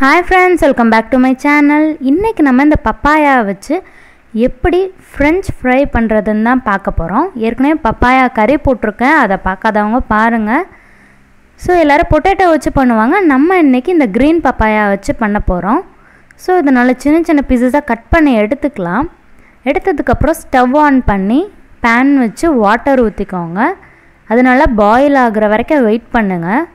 hi friends welcome back to my channel இன்றைக்கி நம்ம இந்த பப்பாயா வச்சு எப்படி ஃப்ரெஞ்ச் ஃப்ரை பண்ணுறதுன்னு தான் பார்க்க போகிறோம் ஏற்கனவே பப்பாயா கறி போட்டிருக்கேன் அதை பார்க்காதவங்க பாருங்கள் ஸோ எல்லோரும் பொட்டேட்டோ வச்சு பண்ணுவாங்க நம்ம இன்றைக்கி இந்த க்ரீன் பப்பாயா வச்சு பண்ண போகிறோம் ஸோ இது நல்லா சின்ன சின்ன பீசஸாக கட் பண்ணி எடுத்துக்கலாம் எடுத்ததுக்கப்புறம் ஸ்டவ் ஆன் பண்ணி பேன் வச்சு வாட்டர் ஊற்றிக்கோங்க அது நல்லா பாயில் ஆகுற வரைக்கும் வெயிட் பண்ணுங்கள்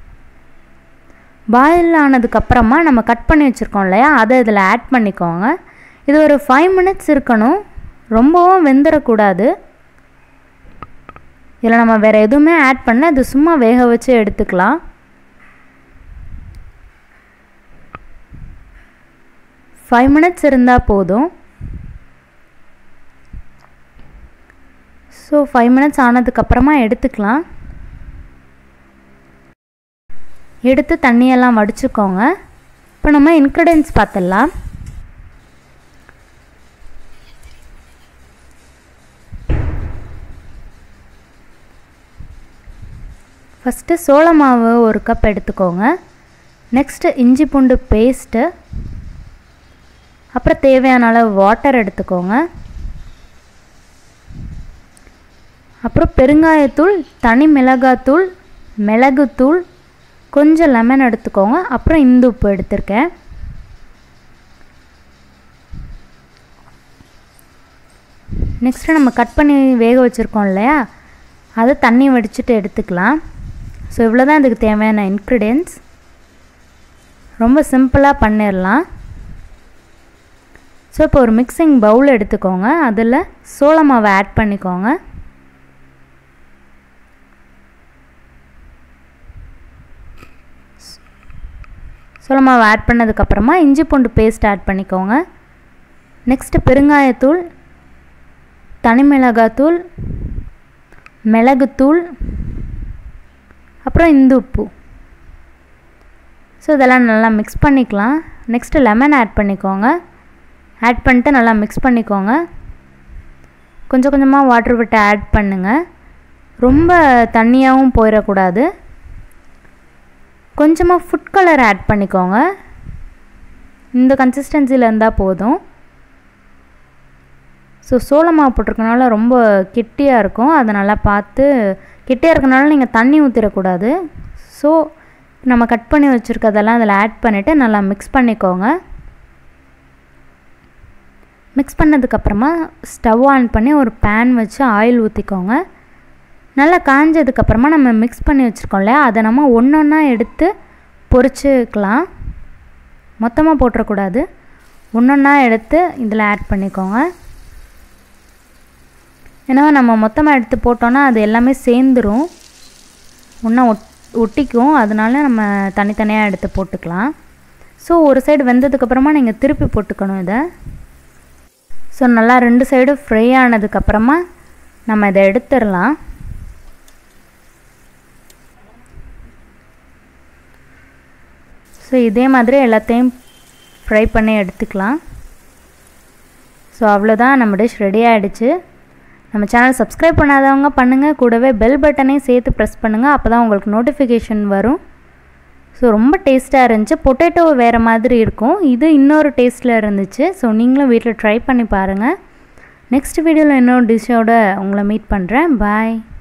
பாயில் ஆனதுக்கப்புறமா நம்ம கட் பண்ணி வச்சுருக்கோம் இல்லையா அதை இதில் ஆட் பண்ணிக்கோங்க இது ஒரு ஃபைவ் மினிட்ஸ் இருக்கணும் ரொம்பவும் வெந்துடக்கூடாது இதில் நம்ம வேறு எதுவுமே ஆட் பண்ணல அது சும்மா வேக வச்சு எடுத்துக்கலாம் ஃபைவ் மினிட்ஸ் இருந்தால் போதும் ஸோ ஃபைவ் மினிட்ஸ் ஆனதுக்கப்புறமா எடுத்துக்கலாம் எடுத்து தண்ணியெல்லாம் வடிச்சுக்கோங்க இப்போ நம்ம இன்க்ரீடியன்ஸ் பார்த்துடலாம் ஃபஸ்ட்டு சோள மாவு ஒரு கப் எடுத்துக்கோங்க நெக்ஸ்ட்டு இஞ்சி பூண்டு பேஸ்ட்டு அப்புறம் தேவையான அளவு வாட்டர் எடுத்துக்கோங்க அப்புறம் பெருங்காயத்தூள் தனி மிளகாத்தூள் மிளகுத்தூள் கொஞ்சம் லெமன் எடுத்துக்கோங்க அப்புறம் இந்து உப்பு எடுத்திருக்கேன் நெக்ஸ்ட்டு நம்ம கட் பண்ணி வேக வச்சுருக்கோம் இல்லையா அதை தண்ணி வடிச்சிட்டு எடுத்துக்கலாம் ஸோ இவ்வளோ தான் இதுக்கு தேவையான இன்க்ரீடியன்ஸ் ரொம்ப சிம்பிளாக பண்ணிடலாம் ஸோ இப்போ ஒரு மிக்சிங் பவுல் எடுத்துக்கோங்க அதில் சோள மாவை ஆட் பண்ணிக்கோங்க சோள மாவு ஆட் பண்ணதுக்கப்புறமா இஞ்சி பூண்டு பேஸ்ட் ஆட் பண்ணிக்கோங்க நெக்ஸ்ட்டு பெருங்காயத்தூள் தனி மிளகாத்தூள் மிளகுத்தூள் அப்புறம் இந்து உப்பு ஸோ இதெல்லாம் நல்லா மிக்ஸ் பண்ணிக்கலாம் நெக்ஸ்ட்டு லெமன் ஆட் பண்ணிக்கோங்க ஆட் பண்ணிட்டு நல்லா மிக்ஸ் பண்ணிக்கோங்க கொஞ்சம் கொஞ்சமாக வாட்டர் விட்டு ஆட் பண்ணுங்கள் ரொம்ப தண்ணியாகவும் போயிடக்கூடாது கொஞ்சமாக ஃபுட் கலர் ஆட் பண்ணிக்கோங்க இந்த கன்சிஸ்டன்சியில் இருந்தால் போதும் ஸோ சோள மாவு போட்டிருக்கனால ரொம்ப கெட்டியாக இருக்கும் அதை நல்லா பார்த்து கெட்டியாக இருக்கனால நீங்கள் தண்ணி ஊற்றிடக்கூடாது ஸோ நம்ம கட் பண்ணி வச்சுருக்கதெல்லாம் அதில் ஆட் பண்ணிவிட்டு நல்லா மிக்ஸ் பண்ணிக்கோங்க மிக்ஸ் பண்ணதுக்கப்புறமா ஸ்டவ் ஆன் பண்ணி ஒரு பேன் வச்சு ஆயில் ஊற்றிக்கோங்க நல்லா காஞ்சதுக்கப்புறமா நம்ம மிக்ஸ் பண்ணி வச்சுருக்கோம் இல்லையா அதை நம்ம ஒன்று ஒன்றா எடுத்து பொரிச்சுக்கலாம் மொத்தமாக போட்டுறக்கூடாது ஒன்று ஒன்றா எடுத்து இதில் ஆட் பண்ணிக்கோங்க ஏன்னா நம்ம மொத்தமாக எடுத்து போட்டோன்னா அது எல்லாமே சேர்ந்துடும் ஒன்றா ஒட் ஒட்டிக்கும் அதனால நம்ம தனித்தனியாக எடுத்து போட்டுக்கலாம் ஸோ ஒரு சைடு வெந்ததுக்கப்புறமா நீங்கள் திருப்பி போட்டுக்கணும் இதை ஸோ நல்லா ரெண்டு சைடும் ஃப்ரை ஆனதுக்கப்புறமா நம்ம இதை எடுத்துடலாம் ஸோ இதே மாதிரி எல்லாத்தையும் ஃப்ரை பண்ணி எடுத்துக்கலாம் ஸோ அவ்வளோதான் நம்ம டிஷ் ரெடி ஆகிடுச்சு நம்ம சேனல் சப்ஸ்கிரைப் பண்ணாதவங்க பண்ணுங்கள் கூடவே பெல் பட்டனையும் சேர்த்து ப்ரெஸ் பண்ணுங்கள் அப்போ தான் உங்களுக்கு நோட்டிஃபிகேஷன் வரும் ஸோ ரொம்ப டேஸ்ட்டாக இருந்துச்சு பொட்டேட்டோ வேறு மாதிரி இருக்கும் இது இன்னொரு டேஸ்ட்டில் இருந்துச்சு ஸோ நீங்களும் வீட்டில் ட்ரை பண்ணி பாருங்கள் நெக்ஸ்ட் வீடியோவில் இன்னொரு டிஷ்ஷோட உங்களை மீட் பண்ணுறேன் பாய்